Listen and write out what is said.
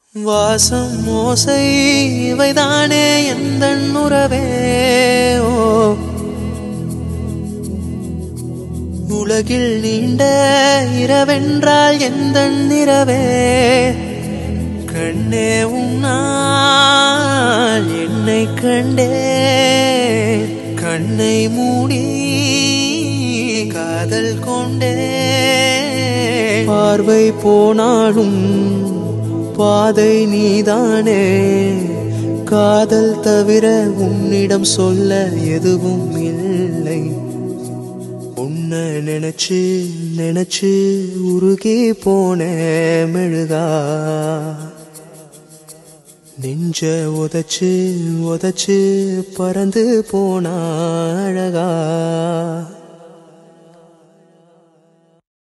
வாசம் மோசை இவைதானே எந்த உறவே ஓ உலகில் நீண்ட இரவென்றால் எந்த நிறவே கண்ணே உன்னால் என்னை கண்டே கண்ணை மூடி காதல் கொண்டே பார்வை போனாலும் பாதை நீதானே காதல் தவிர உன்னிடம் சொல்ல எதுவும் இல்லை உன்னை நினைச்சு நினைச்சு உருகி போன மெழுகா நெஞ்ச உதச்சு உதச்சு பறந்து போன அழகா